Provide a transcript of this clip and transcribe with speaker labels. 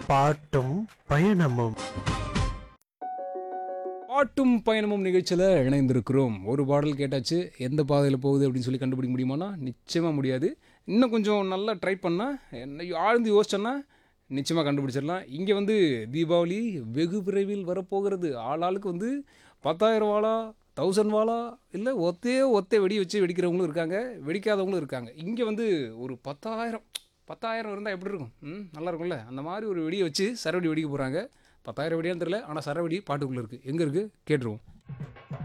Speaker 1: பாட்டும் பயணமும்
Speaker 2: பாட்டும் பயணமும் நிகழ்ச்சியில் இணைந்திருக்கிறோம் ஒரு பாடல் கேட்டாச்சு எந்த பாதையில் போகுது அப்படின்னு சொல்லி கண்டுபிடிக்க முடியுமானா நிச்சயமாக முடியாது இன்னும் கொஞ்சம் நல்லா ட்ரை பண்ணால் என்ன ஆழ்ந்து யோசிச்சோன்னா நிச்சயமாக கண்டுபிடிச்சிடலாம் இங்கே வந்து தீபாவளி வெகு விரைவில் வரப்போகிறது ஆளாளுக்கு வந்து பத்தாயிரம் வாழா தௌசண்ட் வாழா இல்லை ஒத்தே ஒத்தே வெடி வச்சு வெடிக்கிறவங்களும் இருக்காங்க வெடிக்காதவங்களும் இருக்காங்க இங்கே வந்து ஒரு பத்தாயிரம் பத்தாயிரம் இருந்தால் எப்படி இருக்கும் ம் நல்லா இருக்கும்ல அந்த மாதிரி ஒரு வெடியை வச்சு சரவெடி வெடிக்க போகிறாங்க பத்தாயிரம் வெடியான்னு தெரியல ஆனால் சரவெடி பாட்டுக்குள்ளே இருக்குது எங்கே இருக்குது கேட்டுருவோம்